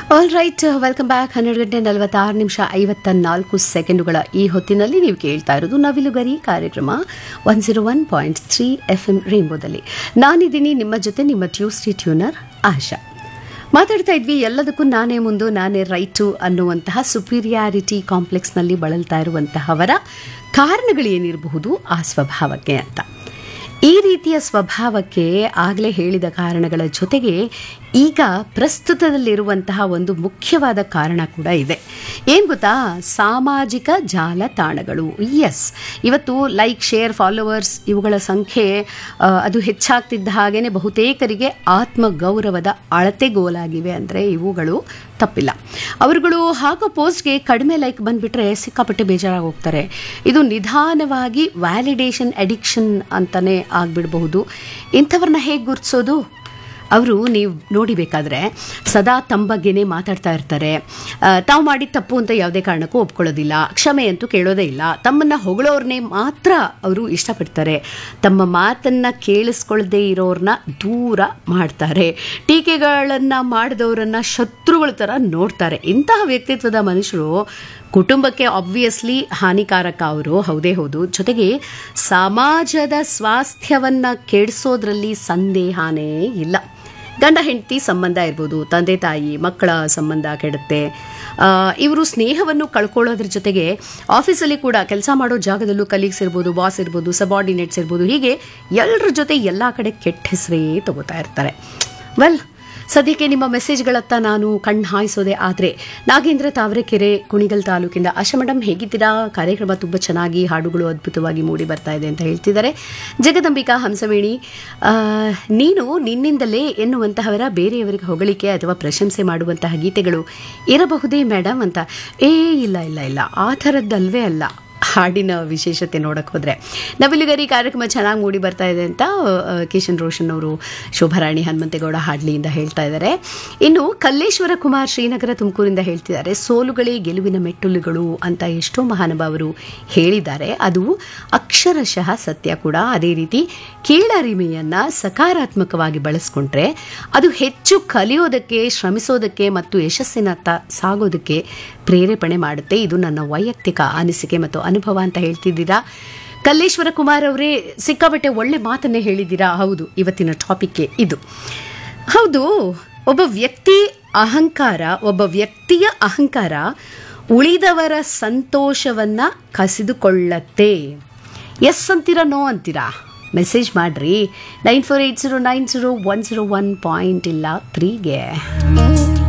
all right welcome back ಹನ್ನೆರಡು ಗಂಟೆ ನಲವತ್ತಾರು ನಿಮಿಷ ಐವತ್ತ ನಾಲ್ಕು ಸೆಕೆಂಡುಗಳ ಈ ಹೊತ್ತಿನಲ್ಲಿ ನೀವು ಕೇಳ್ತಾ ಇರೋದು ನವಿಲುಗರಿ ಕಾರ್ಯಕ್ರಮ one zero one point three F M ರೇಂಬೋದಲ್ಲಿ ನಾನಿದ್ದೀನಿ ನಿಮ್ಮ ಜೊತೆ ನಿಮ್ಮ ಟ್ಯೂಸ್ಡೇ ಟ್ಯೂನರ್ ಆಶಾ ಮಾತಾಡ್ತಾ ಇದ್ವಿ ಎಲ್ಲದಕ್ಕೂ ನಾನೇ ಮುಂದು ನಾನೇ ರೈಟು ಅನ್ನುವಂತಹ ಸುಪೀರಿಯಾರಿಟಿ ಕಾಂಪ್ಲೆಕ್ಸ್ನಲ್ಲಿ ಬಳಲ್ತಾ ಇರುವಂತಹವರ ಕಾರಣಗಳೇನಿರಬಹುದು ಆ ಸ್ವಭಾವಕ್ಕೆ ಅಂತ ಈ ರೀತಿಯ ಸ್ವಭಾವಕ್ಕೆ ಆಗಲೇ ಹೇಳಿದ ಕಾರಣಗಳ ಜೊತೆಗೆ ಈಗ ಪ್ರಸ್ತುತದಲ್ಲಿರುವಂತಹ ಒಂದು ಮುಖ್ಯವಾದ ಕಾರಣ ಕೂಡ ಇದೆ ಏನು ಗೊತ್ತಾ ಸಾಮಾಜಿಕ ಜಾಲತಾಣಗಳು ಎಸ್ ಇವತ್ತು ಲೈಕ್ ಶೇರ್ ಫಾಲೋವರ್ಸ್ ಇವುಗಳ ಸಂಖ್ಯೆ ಆ, ಅದು ಹೆಚ್ಚಾಗ್ತಿದ್ದ ಹಾಗೇನೆ ಬಹುತೇಕರಿಗೆ ಆತ್ಮಗೌರವದ ಅಳತೆಗೋಲಾಗಿವೆ ಅಂದರೆ ಇವುಗಳು ತಪ್ಪಿಲ್ಲ ಅವರುಗಳು ಹಾಕೋ ಪೋಸ್ಟ್ಗೆ ಕಡಿಮೆ ಲೈಕ್ ಬಂದ್ಬಿಟ್ರೆ ಸಿಕ್ಕಾಪಟ್ಟೆ ಬೇಜಾರಾಗಿ ಹೋಗ್ತಾರೆ ಇದು ನಿಧಾನವಾಗಿ ವ್ಯಾಲಿಡೇಷನ್ ಅಡಿಕ್ಷನ್ ಅಂತಲೇ ಆಗಿಬಿಡಬಹುದು ಇಂಥವ್ರನ್ನ ಹೇಗೆ ಗುರುತಿಸೋದು ಅವರು ನೀವು ನೋಡಿಬೇಕಾದ್ರೆ ಸದಾ ತಮ್ಮ ಬಗ್ಗೆನೇ ಮಾತಾಡ್ತಾ ಇರ್ತಾರೆ ಆ, ತಾವು ಮಾಡಿದ ತಪ್ಪು ಅಂತ ಯಾವುದೇ ಕಾರಣಕ್ಕೂ ಒಪ್ಕೊಳ್ಳೋದಿಲ್ಲ ಕ್ಷಮೆ ಅಂತೂ ಕೇಳೋದೇ ಇಲ್ಲ ತಮ್ಮನ್ನು ಹೊಗಳೋರ್ನೇ ಮಾತ್ರ ಅವರು ಇಷ್ಟಪಡ್ತಾರೆ ತಮ್ಮ ಮಾತನ್ನು ಕೇಳಿಸ್ಕೊಳ್ಳದೆ ಇರೋರನ್ನ ದೂರ ಮಾಡ್ತಾರೆ ಟೀಕೆಗಳನ್ನು ಮಾಡಿದವರನ್ನ ಶತ್ರುಗಳ ಥರ ನೋಡ್ತಾರೆ ಇಂತಹ ವ್ಯಕ್ತಿತ್ವದ ಮನುಷ್ಯರು ಕುಟುಂಬಕ್ಕೆ ಆಬ್ವಿಯಸ್ಲಿ ಹಾನಿಕಾರಕ ಅವರು ಹೌದೇ ಹೌದು ಜೊತೆಗೆ ಸಮಾಜದ ಸ್ವಾಸ್ಥ್ಯವನ್ನ ಕೆಡಿಸೋದ್ರಲ್ಲಿ ಸಂದೇಹನೇ ಇಲ್ಲ ಗಂಡ ಹೆಂಡತಿ ಸಂಬಂಧ ಇರ್ಬೋದು ತಂದೆ ತಾಯಿ ಮಕ್ಕಳ ಸಂಬಂಧ ಕೆಡುತ್ತೆ ಇವರು ಸ್ನೇಹವನ್ನು ಕಳ್ಕೊಳ್ಳೋದ್ರ ಜೊತೆಗೆ ಆಫೀಸಲ್ಲಿ ಕೂಡ ಕೆಲಸ ಮಾಡೋ ಜಾಗದಲ್ಲೂ ಕಲೀಗ್ಸ್ ಇರ್ಬೋದು ಬಾಸ್ ಇರ್ಬೋದು ಸಬಾರ್ಡಿನೇಟ್ಸ್ ಇರ್ಬೋದು ಹೀಗೆ ಎಲ್ಲರ ಜೊತೆ ಎಲ್ಲ ಕಡೆ ಕೆಟ್ಟ ಹೆಸರೇ ತಗೋತಾ ಇರ್ತಾರೆ ವೆಲ್ ಸದ್ಯಕ್ಕೆ ನಿಮ್ಮ ಮೆಸೇಜ್ಗಳತ್ತ ನಾನು ಕಣ್ಣು ಹಾಯಿಸೋದೆ ಆದರೆ ನಾಗೇಂದ್ರ ತಾವರೆಕೆರೆ ಕುಣಿಗಲ್ ತಾಲೂಕಿಂದ ಆಶಾ ಮೇಡಮ್ ಹೇಗಿದ್ದೀರಾ ಕಾರ್ಯಕ್ರಮ ತುಂಬ ಚೆನ್ನಾಗಿ ಹಾಡುಗಳು ಅದ್ಭುತವಾಗಿ ಮೂಡಿ ಬರ್ತಾ ಇದೆ ಅಂತ ಹೇಳ್ತಿದ್ದಾರೆ ಜಗದಂಬಿಕಾ ಹಂಸವೇಣಿ ಆ, ನೀನು ನಿನ್ನಿಂದಲೇ ಎನ್ನುವಂತಹವರ ಬೇರೆಯವರಿಗೆ ಹೊಗಳಿಕೆ ಅಥವಾ ಪ್ರಶಂಸೆ ಮಾಡುವಂತಹ ಗೀತೆಗಳು ಇರಬಹುದೇ ಮೇಡಮ್ ಅಂತ ಏ ಇಲ್ಲ ಇಲ್ಲ ಇಲ್ಲ ಆ ಥರದ್ದಲ್ವೇ ಅಲ್ಲ ಹಾಡಿನ ವಿಶೇಷತೆ ನೋಡಕ್ಕೆ ಹೋದರೆ ನವಿಲುಗರಿ ಕಾರ್ಯಕ್ರಮ ಚೆನ್ನಾಗಿ ಮೂಡಿ ಬರ್ತಾ ಇದೆ ಅಂತ ಆ, ಕಿಶನ್ ರೋಷನ್ ಅವರು ಶೋಭಾರಾಣಿ ಹನುಮಂತೇಗೌಡ ಹಾಡ್ಲಿಯಿಂದ ಹೇಳ್ತಾ ಇದ್ದಾರೆ ಇನ್ನು ಕಲ್ಲೇಶ್ವರ ಕುಮಾರ್ ಶ್ರೀನಗರ ತುಮಕೂರಿಂದ ಹೇಳ್ತಿದ್ದಾರೆ ಸೋಲುಗಳೇ ಗೆಲುವಿನ ಮೆಟ್ಟುಲುಗಳು ಅಂತ ಎಷ್ಟೋ ಮಹಾನುಭಾವರು ಹೇಳಿದ್ದಾರೆ ಅದು ಅಕ್ಷರಶಃ ಸತ್ಯ ಕೂಡ ಅದೇ ರೀತಿ ಕೀಳರಿಮೆಯನ್ನು ಸಕಾರಾತ್ಮಕವಾಗಿ ಬಳಸ್ಕೊಂಡ್ರೆ ಅದು ಹೆಚ್ಚು ಕಲಿಯೋದಕ್ಕೆ ಶ್ರಮಿಸೋದಕ್ಕೆ ಮತ್ತು ಯಶಸ್ಸಿನತ್ತ ಸಾಗೋದಕ್ಕೆ ಪ್ರೇರೇಪಣೆ ಮಾಡುತ್ತೆ ಇದು ನನ್ನ ವೈಯಕ್ತಿಕ ಅನಿಸಿಕೆ ಮತ್ತು ಅನುಭವ ಅಂತ ಹೇಳ್ತಿದ್ದೀರಾ ಕಲ್ಲೇಶ್ವರ ಕುಮಾರ್ ಅವರೇ ಸಿಕ್ಕಾಬಟ್ಟೆ ಒಳ್ಳೆ ಮಾತನ್ನೇ ಹೇಳಿದ್ದೀರಾ ಹೌದು ಇವತ್ತಿನ ಟಾಪಿಕ್ಗೆ ಇದು ಹೌದು ಒಬ್ಬ ವ್ಯಕ್ತಿ ಅಹಂಕಾರ ಒಬ್ಬ ವ್ಯಕ್ತಿಯ ಅಹಂಕಾರ ಉಳಿದವರ ಸಂತೋಷವನ್ನ ಕಸಿದುಕೊಳ್ಳತ್ತೆ ಎಸ್ ಅಂತೀರಾ ನೋ ಅಂತೀರಾ ಮೆಸೇಜ್ ಮಾಡ್ರಿ nine four eight zero nine zero one zero one point ಇಲ್ಲ ತ್ರೀಗೆ